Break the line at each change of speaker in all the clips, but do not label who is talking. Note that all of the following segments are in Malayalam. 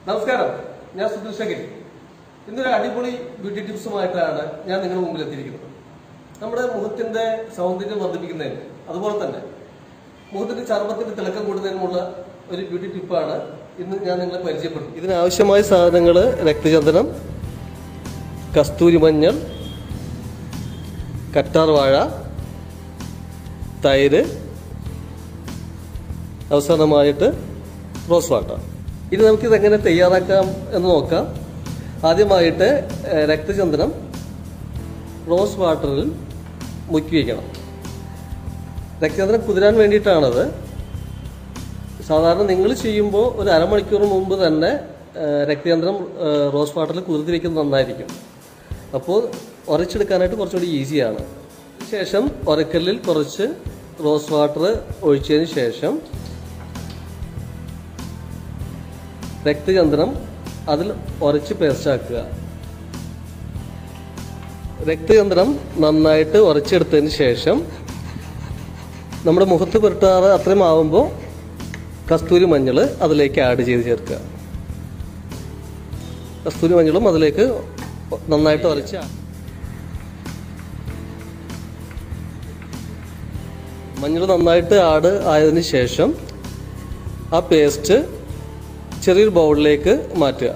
നമസ്കാരം ഞാൻ സുധീർ ശകരി ഇന്നൊരു അടിപൊളി ബ്യൂട്ടി ടിപ്സുമായിട്ടാണ് ഞാൻ നിങ്ങളുടെ മുമ്പിൽ എത്തിയിരിക്കുന്നത് നമ്മുടെ മുഖത്തിന്റെ സൗന്ദര്യം വർദ്ധിപ്പിക്കുന്നതിന് അതുപോലെ തന്നെ മുഖത്തിന്റെ ചർമ്മത്തിന്റെ തിളക്കം കൂടുന്നതിനുമുള്ള ഒരു ബ്യൂട്ടി ടിപ്പാണ് ഇന്ന് ഞാൻ നിങ്ങളെ പരിചയപ്പെടുത്തും ഇതിനാവശ്യമായ സാധനങ്ങൾ രക്തചന്ദനം കസ്തൂരി മഞ്ഞൾ കറ്റാർ വാഴ തൈര് അവസാനമായിട്ട് റോസ് വാട്ടർ ഇനി നമുക്കിത് എങ്ങനെ തയ്യാറാക്കാം എന്ന് നോക്കാം ആദ്യമായിട്ട് ഏഹ്, രക്തചന്ദനം റോസ് വാട്ടറിൽ മുക്കി വയ്ക്കണം രക്തചന്ദനം കുതിരാൻ വേണ്ടിയിട്ടാണത് സാധാരണ നിങ്ങൾ ചെയ്യുമ്പോൾ ഒരു അരമണിക്കൂർ മുമ്പ് തന്നെ ഏഹ്, രക്തചന്ദനം ഏഹ്, റോസ് വാട്ടറിൽ കുതിർത്തി വയ്ക്കുന്നത് നന്നായിരിക്കും അപ്പോൾ ഉരച്ചെടുക്കാനായിട്ട് കുറച്ചുകൂടി ഈസിയാണ് ശേഷം ഉരക്കല്ലിൽ കുറച്ച് റോസ് വാട്ടർ ഒഴിച്ചതിന് ശേഷം രക്തചന്ദനം അതിൽ ഉരച്ച് പേസ്റ്റാക്കുക രക്തചന്ദനം നന്നായിട്ട് ഉരച്ചെടുത്തതിന് ശേഷം നമ്മുടെ മുഖത്ത് പുരട്ടാറ് അത്രയും ആവുമ്പോൾ കസ്തൂരി മഞ്ഞൾ അതിലേക്ക് ആഡ് ചെയ്ത് ചേർക്കുക കസ്തൂരി മഞ്ഞളും അതിലേക്ക് നന്നായിട്ട് ഉരച്ച് മഞ്ഞൾ നന്നായിട്ട് ആഡ് ആയതിനു ശേഷം ആ പേസ്റ്റ് ചെറിയൊരു ബൗളിലേക്ക് മാറ്റുക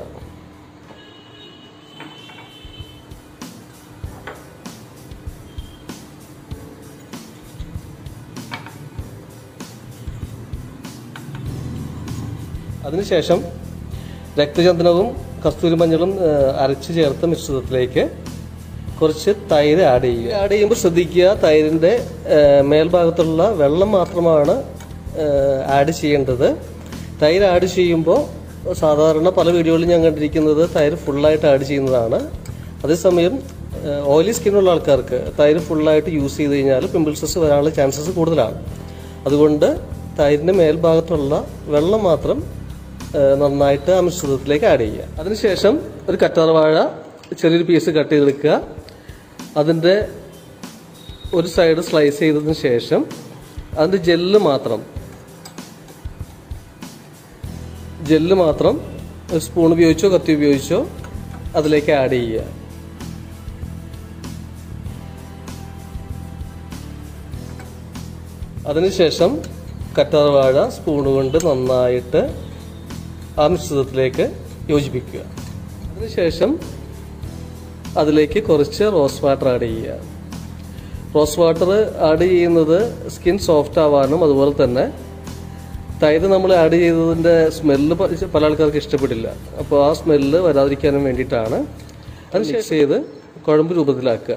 അതിനുശേഷം രക്തചന്ദനവും കസ്തൂരി മഞ്ഞളും ഏഹ്, അരച്ച് ചേർത്ത മിശ്രിതത്തിലേക്ക് കുറച്ച് തൈര് ആഡ് ചെയ്യുക ആഡ് ചെയ്യുമ്പോൾ ശ്രദ്ധിക്കുക തൈരിൻ്റെ ഏഹ്, മേൽഭാഗത്തുള്ള വെള്ളം മാത്രമാണ് ഏഹ്, ആഡ് ചെയ്യേണ്ടത് തൈര് ആഡ് ചെയ്യുമ്പോൾ സാധാരണ പല വീഡിയോകളിലും ഞാൻ കണ്ടിരിക്കുന്നത് തൈര് ഫുള്ളായിട്ട് ആഡ് ചെയ്യുന്നതാണ് അതേസമയം ഓയിലി സ്കിന്നുള്ള ആൾക്കാർക്ക് തൈര് ഫുള്ളായിട്ട് യൂസ് ചെയ്ത് കഴിഞ്ഞാൽ പിമ്പിൾസസ് വരാനുള്ള ചാൻസസ് കൂടുതലാണ് അതുകൊണ്ട് തൈരിൻ്റെ മേൽഭാഗത്തുള്ള വെള്ളം മാത്രം ഏഹ്, നന്നായിട്ട് ആ മിശ്രിതത്തിലേക്ക് ആഡ് ചെയ്യുക അതിനുശേഷം ഒരു കറ്റാർ വാഴ ചെറിയൊരു പീസ് കട്ട് ചെയ്തെടുക്കുക അതിൻ്റെ ഒരു സൈഡ് സ്ലൈസ് ചെയ്തതിന് ശേഷം അതിൻ്റെ ജെല്ല് മാത്രം ജെല്ല് മാത്രം ഒരു സ്പൂൺ ഉപയോഗിച്ചോ കത്തി ഉപയോഗിച്ചോ അതിലേക്ക് ആഡ് ചെയ്യുക അതിനുശേഷം കറ്റാർ വാഴ സ്പൂൺ കൊണ്ട് നന്നായിട്ട് ആ മിശ്രിതത്തിലേക്ക് യോജിപ്പിക്കുക അതിനുശേഷം അതിലേക്ക് കുറച്ച് റോസ് വാട്ടർ ആഡ് ചെയ്യുക റോസ് വാട്ടർ ആഡ് ചെയ്യുന്നത് സ്കിൻ സോഫ്റ്റ് ആവാനും അതുപോലെ തന്നെ തൈര് നമ്മൾ ആഡ് ചെയ്തതിൻ്റെ സ്മെല്ല് പല ആൾക്കാർക്ക് ഇഷ്ടപ്പെട്ടില്ല അപ്പോൾ ആ സ്മെല്ല് വരാതിരിക്കാനും വേണ്ടിയിട്ടാണ് അത് മിക്സ് ചെയ്ത് കുഴമ്പ് രൂപത്തിലാക്കുക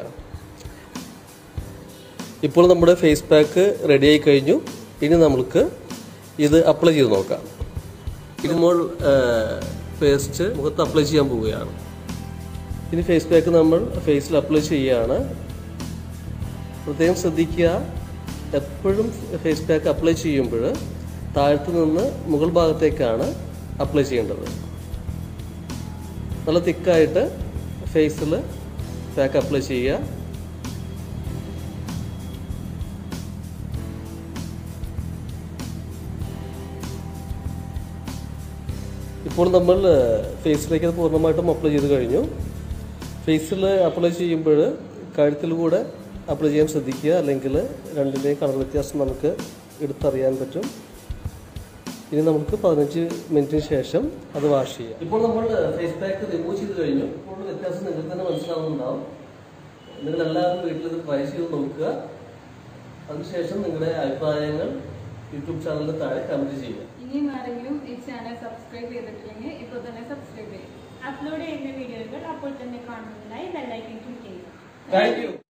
ഇപ്പോൾ നമ്മുടെ ഫേസ് പാക്ക് റെഡി ആയി കഴിഞ്ഞു ഇനി നമുക്ക് ഇത് അപ്ലൈ ചെയ്ത് നോക്കാം ഇതുമ്പോൾ പേസ്റ്റ് മുഖത്ത് അപ്ലൈ ചെയ്യാൻ പോവുകയാണ് ഇനി ഫേസ് പാക്ക് നമ്മൾ ഫേസിൽ അപ്ലൈ ചെയ്യുകയാണ് പ്രത്യേകം ശ്രദ്ധിക്കുക എപ്പോഴും ഫേസ് പാക്ക് അപ്ലൈ ചെയ്യുമ്പോൾ താഴത്തു നിന്ന് മുകൾ ഭാഗത്തേക്കാണ് അപ്ലൈ ചെയ്യേണ്ടത് നല്ല തിക്കായിട്ട് ഫേസിൽ പാക്ക് അപ്ലൈ ചെയ്യുക ഇപ്പോൾ നമ്മൾ ഫേസിലേക്ക് അത് പൂർണ്ണമായിട്ടും അപ്ലൈ ചെയ്ത് കഴിഞ്ഞു ഫേസിൽ അപ്ലൈ ചെയ്യുമ്പോൾ കഴുത്തിൽ കൂടെ അപ്ലൈ ചെയ്യാൻ ശ്രദ്ധിക്കുക അല്ലെങ്കിൽ രണ്ടിൻ്റെയും കളർ വ്യത്യാസം നമുക്ക് എടുത്തറിയാൻ പറ്റും ഇനി നമുക്ക് പതിനഞ്ച് മിനിറ്റിന് ശേഷം അത് വാഷ് ചെയ്യാം ഇപ്പോൾ നമ്മൾ ഫേസ് പാക്ക് റിമൂവ് ചെയ്ത് കഴിഞ്ഞു ഇപ്പോൾ വ്യത്യാസം നിങ്ങൾക്ക് തന്നെ മനസ്സിലാവുന്നുണ്ടാവും നിങ്ങൾ എല്ലാവരും വീട്ടിൽ ഇത് ട്രൈ ചെയ്ത് നോക്കുക അതിനുശേഷം നിങ്ങളുടെ അഭിപ്രായങ്ങൾ യൂട്യൂബ് ചാനലിൽ താഴെ കമൻറ്റ് ചെയ്യുക
ഇനിയും ആരെങ്കിലും ഈ ചാനൽ സബ്സ്ക്രൈബ് ചെയ്തിട്ടില്ലെങ്കിൽ ഇപ്പോൾ തന്നെ സബ്സ്ക്രൈബ് ചെയ്യും
അപ്ലോഡ് ചെയ്യുന്ന വീഡിയോകൾ അപ്പോൾ തന്നെ കാണുന്നതിനായി ബെല്ലൈക്കൻ ക്ലിക്ക് ചെയ്യുക
താങ്ക് യു